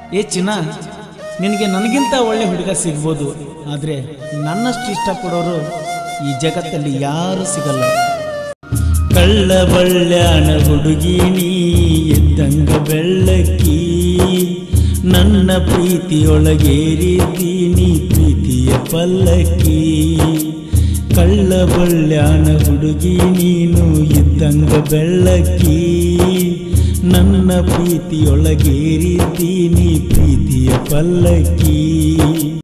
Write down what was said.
ಏ ಚಿನ್ನ ನಿನಗೆ ನನಗಿಂತ ಒಳ್ಳೆ ಹುಡುಗ ಸಿಗ್ಬೋದು ಆದರೆ ನನ್ನಷ್ಟು ಇಷ್ಟಪಡೋರು ಈ ಜಗತ್ತಲ್ಲಿ ಯಾರೂ ಸಿಗಲ್ಲ ಕಳ್ಳ ಬಳ್ಳ್ಯಾಣ ಹುಡುಗಿ ನೀ ಎದ್ದಂಗ ಬೆಳ್ಳಕ್ಕಿ ನನ್ನ ಪ್ರೀತಿಯೊಳಗೇರಿದ್ದೀನಿ ಪ್ರೀತಿಯ ಪಲ್ಲಕ್ಕಿ ಕಳ್ಳ ಬಳ್ಳ್ಯಾಣ ಹುಡುಗಿ ನೀನು ಇದ್ದಂಗ ಬೆಳ್ಳಕ್ಕಿ ನನ್ನ ಪ್ರೀತಿಯೊಳಗೇರಿದ್ದೀನಿ ಪ್ರೀತಿಯ ಪಲ್ಲಕ್ಕಿ